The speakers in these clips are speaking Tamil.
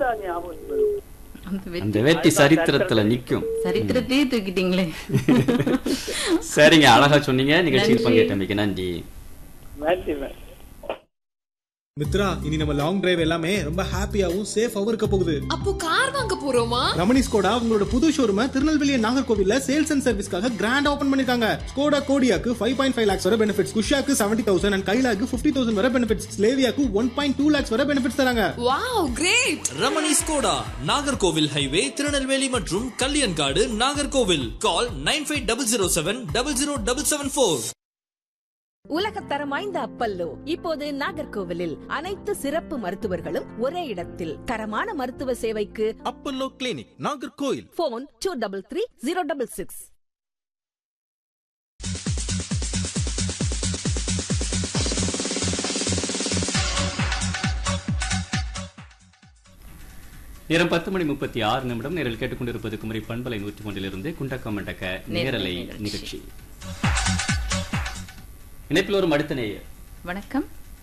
தான் ஞாபகம் வரும் அந்த வெற்றி அந்த வெற்றி சரித்திரத்துல நிக்கும் சரித்திரத்தையே தூக்கிட்டீங்களே சரிங்க அழகா சொன்னீங்க நிகழ்ச்சியில் நன்றி. பங்கேற்றமைக்கு நன்றி நன்றி மேம் மித்ரா இனி நம்ம லாங் டிரைவ் எல்லாமே ரொம்ப ஹாப்பியாவும் சேஃபாவும் இருக்க போகுது அப்போ கார் வாங்க போறோமா ரமணி ஸ்கோடா உங்களோட புது ஷோரூம திருநெல்வேலி and நாகர்கோவில்ல சேல்ஸ் அண்ட் சர்வீஸ்க்காக கிராண்ட் ஓபன் பண்ணிருக்காங்க ஸ்கோடா கோடியாக்கு ஃபைவ் பாயிண்ட் ஃபைவ் லேக்ஸ் வரை பெனிஃபிட்ஸ் குஷாக்கு செவன்டி தௌசண்ட் அண்ட் கைலாக்கு ஃபிஃப்டி தௌசண்ட் வரை பெனிஃபிட்ஸ் ஸ்லேவியாக்கு ஒன் பாயிண்ட் டூ லேக்ஸ் வரை பெனிஃபிட்ஸ் தராங்க wow great Ramani Skoda Nagercoil highway Tirunelveli மற்றும் Kalyankadu Nagercoil call nine five double zero seven double zero double seven four உலகத்தரம் வாய்ந்த அப்பல்லோ இப்போது நாகர்கோவிலில் அனைத்து சிறப்பு மருத்துவர்களும் ஒரே இடத்தில் தரமான மருத்துவ சேவைக்கு Apollo clinic Nagercoil phone two double three zero double six நேரம் பத்து மணி முப்பத்தி ஆறு நிமிடம் நேரில் கேட்டுக்கொண்டிருப்பது குமரி பண்பலை நூற்றி ஒன்றிலிருந்து குண்டக்க மண்டக்க நேரலை நேரலை நிகழ்ச்சி இணைப்பில் வரும் அடுத்த நேயர் வணக்கம்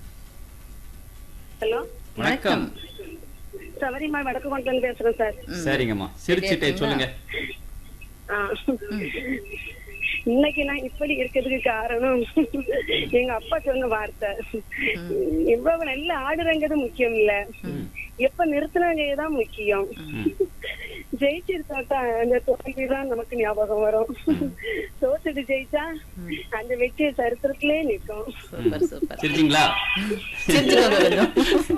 ஹலோ வணக்கம் சபரிமா வடக்கு கொண்டு பேசுறேன் சார் சரிங்கம்மா சிரிச்சுட்டே சொல்லுங்க ஆ. இன்னைக்கு நான் இப்படி இருக்கிறதுக்கு காரணம் எங்க அப்பா சொன்ன வார்த்தை இவ்வளவு நல்ல ஆடுறங்கிறது முக்கியம் இல்ல எப்ப நிறுத்தினாங்கதான் முக்கியம் ஜெயிச்சிருக்காட்டா அந்த தோல்வி தான் நமக்கு ஞாபகம் வரும் தோத்துட்டு ஜெயிச்சா அந்த வெற்றிய சரித்திரத்திலே நிக்கும் சூப்பர் சூப்பர் சிரிச்சிங்களா சிரிச்சுக்கோங்க கொஞ்சம்.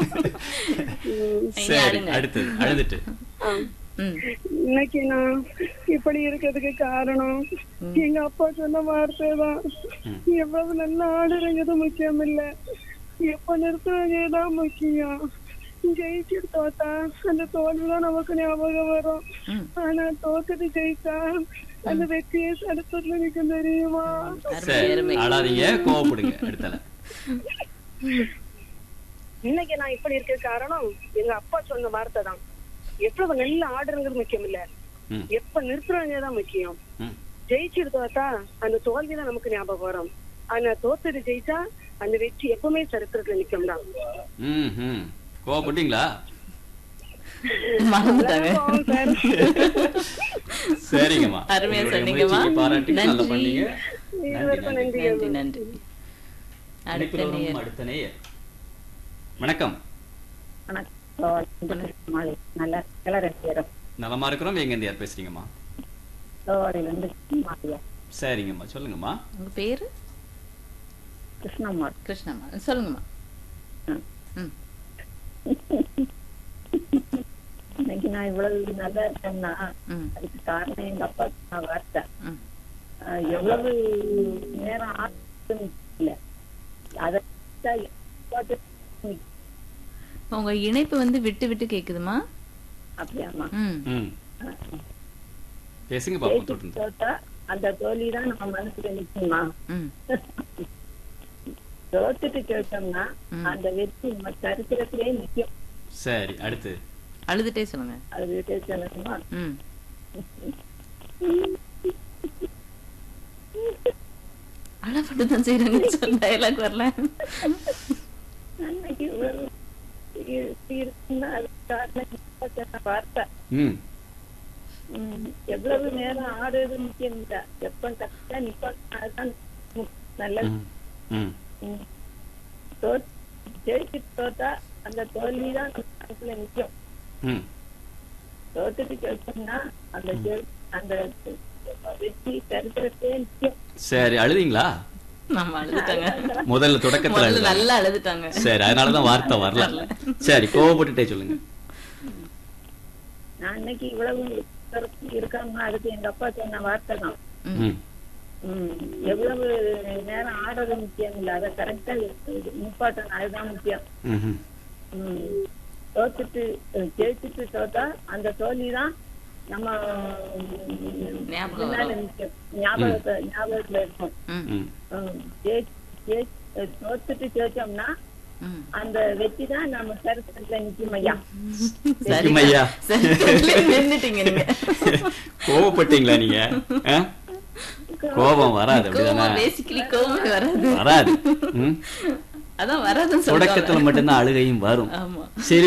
இனி சரி அழுங்க. அடுத்தது அழுதுட்டு ஆ. ம். இன்னைக்கு நான் இப்படி இருக்கிறதுக்கு காரணம் எங்க அப்பா சொன்ன வார்த்தை தான் எவ்வளவு நல்ல ஆடுறங்கிறது முக்கியம் இல்ல எப்ப நிறுத்துறதுதான் முக்கியம் ஜெயிச்சு தோத்தா அந்த தோல்விதான் நமக்கு ஞாபகம் வரும் ஆனா தோத்துட்டு ஜெயிச்சா அந்த வெற்றியை அடுத்ததுல நிக்கும் தெரியுமா அருமை சரி அருமை அழாதீங்க கோவப்படுங்க அடுத்தல இன்னைக்கு நான் இப்படி இருக்க காரணம் எங்க அப்பா சொன்ன வார்த்தை தான் எவ்வளவு நல்ல ஆடுறங்கிறது முக்கியம் இல்ல ம். எப்ப நிறுத்துறாங்கதான் முக்கியம் ம். ஜெயிச்சிட்டு தோத்தா அந்த தோல்விதான் நமக்கு ஞாபகம் வரும் ஆனா தோத்துட்டு ஜெயிச்சா அந்த வெற்றி எப்பவுமே சரித்திரத்துல நிக்கும் தான் ம் ம் கோவப்பட்டீங்களா மறந்துட்டாங்க ஆமாம் சார். சரிங்கம்மா அருமையா உங்களுடைய சொன்னீங்கம்மா. முயற்சிக்கு பாராட்டி நல்லா நன்றி. பண்ணீங்க இருவருக்கும் நன்றி நன்றி நன்றி நன்றி அடுத்த அழைப்பில் வரும் நேயர் அடுத்த நேயர் வணக்கம் நல்லா கிளற நேரம் நலமா இருக்கிறோம் எங்க இருந்து யார் பேசுறீங்கம்மா இருந்து மாரியா சரிங்கம்மா சொல்லுங்கம்மா உங்க பேரு கிருஷ்ணம்மா கிருஷ்ணம்மா சொல்லுங்கம்மா ம் இன்னைக்கு நான் இவ்வளவு நல்லா இருக்கேன்னா ம் அதுக்கு காரணம் எங்க அப்பா சொன்ன வார்த்தை ம் ஆஹ் எவ்வளவு நேரம் ஆகுதுன்னு இல்ல அதை உங்க இணைப்பு வந்து விட்டு விட்டு கேக்குதுமா அப்படியாமா ம் ம் பேசுங்க பாப்போம் தொடர்ந்து தோத்தா அந்த தோல்வி தான் நம்ம மனசுல நிக்குமா ம் தோத்துட்டு கேட்டோம்னா ம். அந்த வெற்றி நம்ம சரித்திரத்திலே நிக்கும் சரி அடுத்து அழுதுட்டே சொல்லுங்க அது வீட்டை சொல்லணுமா ம் அழப்பட்டு தான் செய்யறாங்க சொல்ல டைலாக் வரல அன்னைக்கு ஒரு இப்படி இருக்குன்னா அது காரணம் எங்க அப்பா சொன்ன வார்த்தை ம் ம், எவ்வளவு நேரம் ஆடுறது முக்கியம் இல்ல எப்ப கரெக்டா நிப்பாங்க அதுதான் மு- நல்லது ம் ம் ம். தோ- ஜெயிச்சுட்டு தோத்தா அந்த தோல்விதான் நம்ம மனசுல நிக்கும் ம் தோத்துட்டு கேட்டோம்னா அந்த ஜெய்- அந்த வெற்றி சரித்திரத்தே நிக்கும் சரி அழுதீங்களா நம்ம அழுதுட்டாங்க முதல்ல தொடக்கத்துல முதல்ல அழுதாங்க. நல்லா அழுதுட்டாங்க சரி அதனாலதான் வார்த்தை வரல சரி கோவப்பட்டுட்டே சொல்லுங்க நான் அன்னைக்கு இவ்வளவு சிறப்பு இருக்காம அதுக்கு எங்க அப்பா சொன்ன வார்த்தை தான் ம் ம், எவ்வளவு நேரம் ஆடுறது முக்கியம் இல்ல அதை கரெக்டா நிப்பாட்டணும் அதுதான் முக்கியம் ம்ஹும். ம், தோத்துட்டு அஹ், ஜெயிச்சுட்டு தோத்தா அந்த தோல்வி தான் நம்ம ஞாபகம் முன்னால வரும். நிக்கும். ஞாபகத்தை ஞாபகத்துல இருக்கும் ம் ம் ம், ஜெயி- ஜெயி- அஹ், தோத்துட்டு ஜெயிச்சோம்னா ம் அந்த வெற்றி தான் நம்ம சரித்திரத்துல நிக்கும் ஐயா சரி ஐயா. சரி நின்னுட்டீங்க நீங்க கோவப்பட்டீங்களா நீங்க ஆ? கோபம் வராது கோவம் அப்படிதானே பேசிக்கலி கோவமே வராது வராது ம் அதான் வராதுன்னு சொல்றாங்க தொடக்கத்துல மட்டும்தான் அழுகையும் வரும் ஆமா சரி